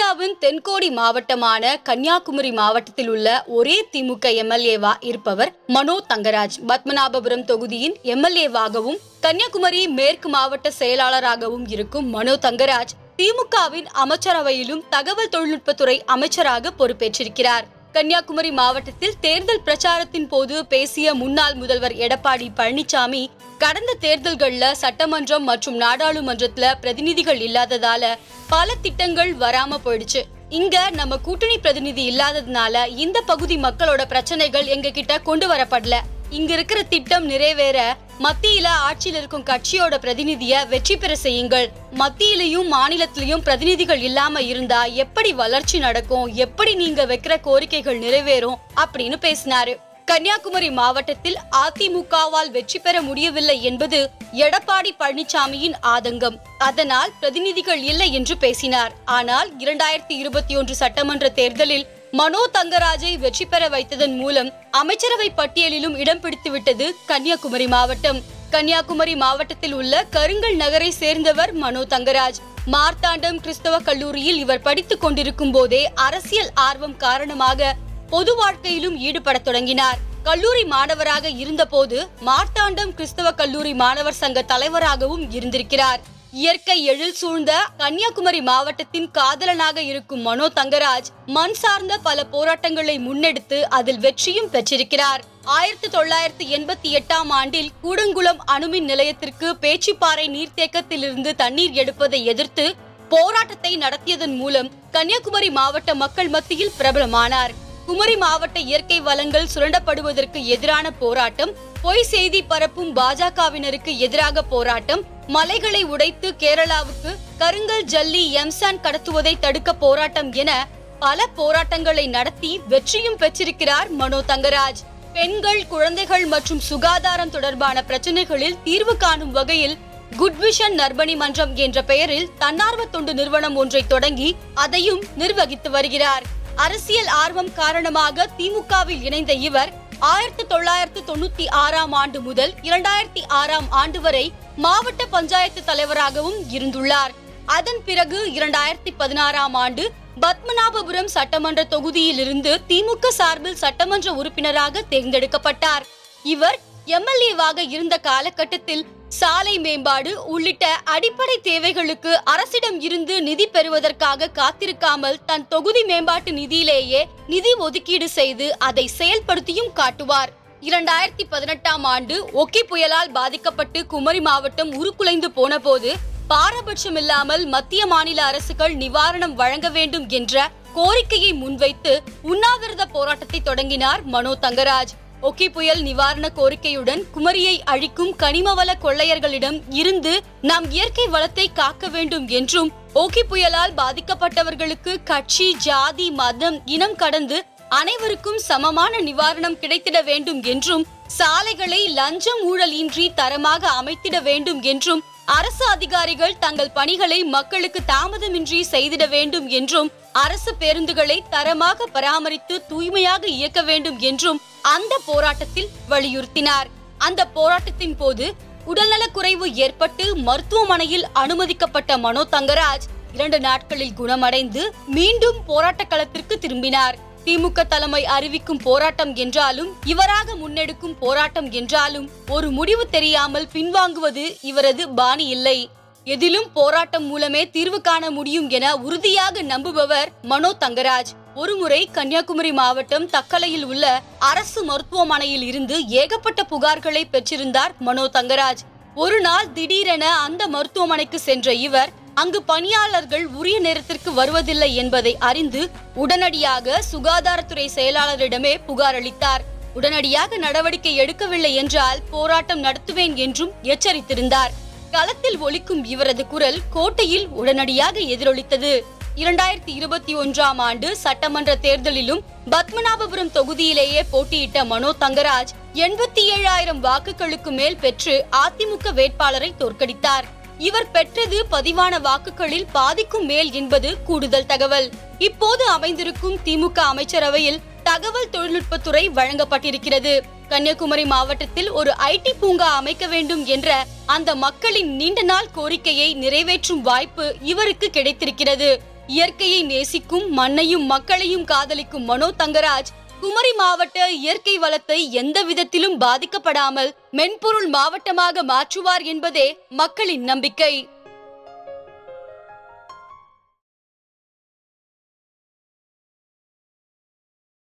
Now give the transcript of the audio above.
இந்தியாவின் தென்கோடி மாவட்டமான கன்னியாகுமரி மாவட்டத்தில் உள்ள ஒரே திமுக எம்எல்ஏவா இருப்பவர் மனோ தங்கராஜ் பத்மநாபபுரம் தொகுதியின் எம்எல்ஏவாகவும் கன்னியாகுமரி மேற்கு மாவட்ட செயலாளராகவும் இருக்கும் மனோ தங்கராஜ் திமுகவின் அமைச்சரவையிலும் தகவல் தொழில்நுட்பத்துறை அமைச்சராக பொறுப்பேற்றிருக்கிறார் கன்னியாகுமரி மாவட்டத்தில் தேர்தல் பிரச்சாரத்தின் போது பேசிய முன்னாள் முதல்வர் எடப்பாடி பழனிசாமி கடந்த தேர்தல்கள்ல சட்டமன்றம் மற்றும் நாடாளுமன்றத்துல பிரதிநிதிகள் இல்லாததால பல திட்டங்கள் வராம போயிடுச்சு இங்க நம்ம கூட்டணி பிரதிநிதி இல்லாததுனால இந்த பகுதி மக்களோட பிரச்சனைகள் எங்க கிட்ட கொண்டு வரப்படல இங்க இருக்கிற திட்டம் நிறைவேற மத்தியில ஆட்சியில் இருக்கும் கட்சியோட பிரதிநிதிய வெற்றி பெற செய்யுங்கள் மத்தியிலையும் மாநிலத்திலையும் பிரதிநிதிகள் இல்லாம இருந்தா எப்படி வளர்ச்சி நடக்கும் எப்படி நீங்க வைக்கிற கோரிக்கைகள் நிறைவேறும் அப்படின்னு பேசினாரு கன்னியாகுமரி மாவட்டத்தில் அதிமுகவால் வெற்றி பெற முடியவில்லை என்பது எடப்பாடி பழனிசாமியின் ஆதங்கம் அதனால் பிரதிநிதிகள் இல்லை என்று பேசினார் ஆனால் இரண்டாயிரத்தி இருபத்தி ஒன்று சட்டமன்ற தேர்தலில் மனோ தங்கராஜை வெற்றி பெற வைத்ததன் மூலம் அமைச்சரவை பட்டியலிலும் இடம் பிடித்துவிட்டது கன்னியாகுமரி மாவட்டம் கன்னியாகுமரி மாவட்டத்தில் உள்ள கருங்கல் நகரை சேர்ந்தவர் மனோ தங்கராஜ் மார்த்தாண்டம் கிறிஸ்தவ கல்லூரியில் இவர் படித்துக் கொண்டிருக்கும் போதே அரசியல் ஆர்வம் காரணமாக பொது வாழ்க்கையிலும் ஈடுபடத் தொடங்கினார் கல்லூரி மாணவராக இருந்தபோது மார்த்தாண்டம் கிறிஸ்தவ கல்லூரி மாணவர் சங்க தலைவராகவும் இருந்திருக்கிறார் இயற்கை எழில் சூழ்ந்த கன்னியாகுமரி மாவட்டத்தின் காதலனாக இருக்கும் மனோ தங்கராஜ் மண் சார்ந்த பல போராட்டங்களை முன்னெடுத்து அதில் வெற்றியும் பெற்றிருக்கிறார் ஆயிரத்தி தொள்ளாயிரத்தி எண்பத்தி எட்டாம் ஆண்டில் கூடங்குளம் அணுமின் நிலையத்திற்கு பேச்சிப்பாறை நீர்த்தேக்கத்திலிருந்து தண்ணீர் எடுப்பதை எதிர்த்து போராட்டத்தை நடத்தியதன் மூலம் கன்னியாகுமரி மாவட்ட மக்கள் மத்தியில் பிரபலமானார் குமரி மாவட்ட இயற்கை வளங்கள் சுரண்டப்படுவதற்கு எதிரான போராட்டம் பொய் செய்தி பரப்பும் பாஜகவினருக்கு எதிராக போராட்டம் மலைகளை உடைத்து கேரளாவுக்கு கருங்கல் ஜல்லி எம்சான் கடத்துவதை தடுக்க போராட்டம் என பல போராட்டங்களை நடத்தி வெற்றியும் பெற்றிருக்கிறார் மனோ தங்கராஜ் பெண்கள் குழந்தைகள் மற்றும் சுகாதாரம் தொடர்பான பிரச்சனைகளில் தீர்வு காணும் வகையில் குட் விஷன் நர்பணி மன்றம் என்ற பெயரில் தன்னார்வ தொண்டு நிறுவனம் ஒன்றை தொடங்கி அதையும் நிர்வகித்து வருகிறார் அரசியல் ஆர்வம் காரணமாக திமுகவில் இணைந்த இவர் ஆயிரத்தி தொள்ளாயிரத்தி தொண்ணூத்தி ஆறாம் ஆண்டு முதல் இரண்டாயிரத்தி ஆறாம் ஆண்டு வரை மாவட்ட பஞ்சாயத்து தலைவராகவும் இருந்துள்ளார் அதன் பிறகு இரண்டாயிரத்தி பதினாறாம் ஆண்டு பத்மநாபபுரம் சட்டமன்ற தொகுதியிலிருந்து திமுக சார்பில் சட்டமன்ற உறுப்பினராக தேர்ந்தெடுக்கப்பட்டார் இவர் எம்எல்ஏவாக இருந்த காலகட்டத்தில் சாலை மேம்பாடு உள்ளிட்ட அடிப்படை தேவைகளுக்கு அரசிடம் இருந்து நிதி பெறுவதற்காக காத்திருக்காமல் தன் தொகுதி மேம்பாட்டு நிதியிலேயே நிதி ஒதுக்கீடு செய்து அதை செயல்படுத்தியும் காட்டுவார் இரண்டாயிரத்தி பதினெட்டாம் ஆண்டு ஒக்கி புயலால் பாதிக்கப்பட்டு குமரி மாவட்டம் உருக்குலைந்து போனபோது பாரபட்சம் இல்லாமல் மத்திய மாநில அரசுகள் நிவாரணம் வழங்க வேண்டும் என்ற கோரிக்கையை முன்வைத்து உண்ணாவிரத போராட்டத்தை தொடங்கினார் மனோ தங்கராஜ் ஒக்கி புயல் நிவாரண கோரிக்கையுடன் குமரியை அழிக்கும் கனிமவள கொள்ளையர்களிடம் இருந்து நாம் இயற்கை வளத்தை காக்க வேண்டும் என்றும் ஒக்கி புயலால் பாதிக்கப்பட்டவர்களுக்கு கட்சி ஜாதி மதம் இனம் கடந்து அனைவருக்கும் சமமான நிவாரணம் கிடைத்திட வேண்டும் என்றும் சாலைகளை லஞ்சம் ஊழல் இன்றி தரமாக அமைத்திட வேண்டும் என்றும் அரசு அதிகாரிகள் தங்கள் பணிகளை மக்களுக்கு தாமதமின்றி செய்திட வேண்டும் என்றும் அரசு பேருந்துகளை தரமாக பராமரித்து தூய்மையாக இயக்க வேண்டும் என்றும் அந்த போராட்டத்தில் வலியுறுத்தினார் அந்த போராட்டத்தின் போது உடல்நலக்குறைவு ஏற்பட்டு மருத்துவமனையில் அனுமதிக்கப்பட்ட மனோ தங்கராஜ் இரண்டு நாட்களில் குணமடைந்து மீண்டும் போராட்ட களத்திற்கு திரும்பினார் திமுக தலைமை அறிவிக்கும் போராட்டம் என்றாலும் இவராக முன்னெடுக்கும் போராட்டம் என்றாலும் ஒரு முடிவு தெரியாமல் பின்வாங்குவது இவரது பாணி இல்லை எதிலும் போராட்டம் மூலமே தீர்வு காண முடியும் என உறுதியாக நம்புபவர் மனோ தங்கராஜ் ஒருமுறை கன்னியாகுமரி மாவட்டம் தக்கலையில் உள்ள அரசு மருத்துவமனையில் இருந்து ஏகப்பட்ட புகார்களை பெற்றிருந்தார் மனோ தங்கராஜ் ஒரு நாள் திடீரென அந்த மருத்துவமனைக்கு சென்ற இவர் அங்கு பணியாளர்கள் உரிய நேரத்திற்கு வருவதில்லை என்பதை அறிந்து உடனடியாக சுகாதாரத்துறை செயலாளரிடமே புகார் அளித்தார் உடனடியாக நடவடிக்கை எடுக்கவில்லை என்றால் போராட்டம் நடத்துவேன் என்றும் எச்சரித்திருந்தார் களத்தில் ஒலிக்கும் இவரது குரல் கோட்டையில் உடனடியாக எதிரொலித்தது இரண்டாயிரத்தி இருபத்தி ஒன்றாம் ஆண்டு சட்டமன்ற தேர்தலிலும் பத்மநாபபுரம் தொகுதியிலேயே போட்டியிட்ட மனோ தங்கராஜ் எண்பத்தி ஏழாயிரம் வாக்குகளுக்கு மேல் பெற்று அதிமுக வேட்பாளரை தோற்கடித்தார் இவர் பெற்றது பதிவான வாக்குகளில் பாதிக்கும் மேல் என்பது கூடுதல் தகவல் இப்போது அமைந்திருக்கும் திமுக அமைச்சரவையில் தகவல் தொழில்நுட்பத்துறை வழங்கப்பட்டிருக்கிறது கன்னியாகுமரி மாவட்டத்தில் ஒரு ஐடி பூங்கா அமைக்க வேண்டும் என்ற அந்த மக்களின் நீண்ட நாள் கோரிக்கையை நிறைவேற்றும் வாய்ப்பு இவருக்கு கிடைத்திருக்கிறது இயற்கையை நேசிக்கும் மண்ணையும் மக்களையும் காதலிக்கும் மனோ தங்கராஜ் குமரி மாவட்ட இயற்கை வளத்தை எந்த விதத்திலும் பாதிக்கப்படாமல் மென்பொருள் மாவட்டமாக மாற்றுவார் என்பதே மக்களின் நம்பிக்கை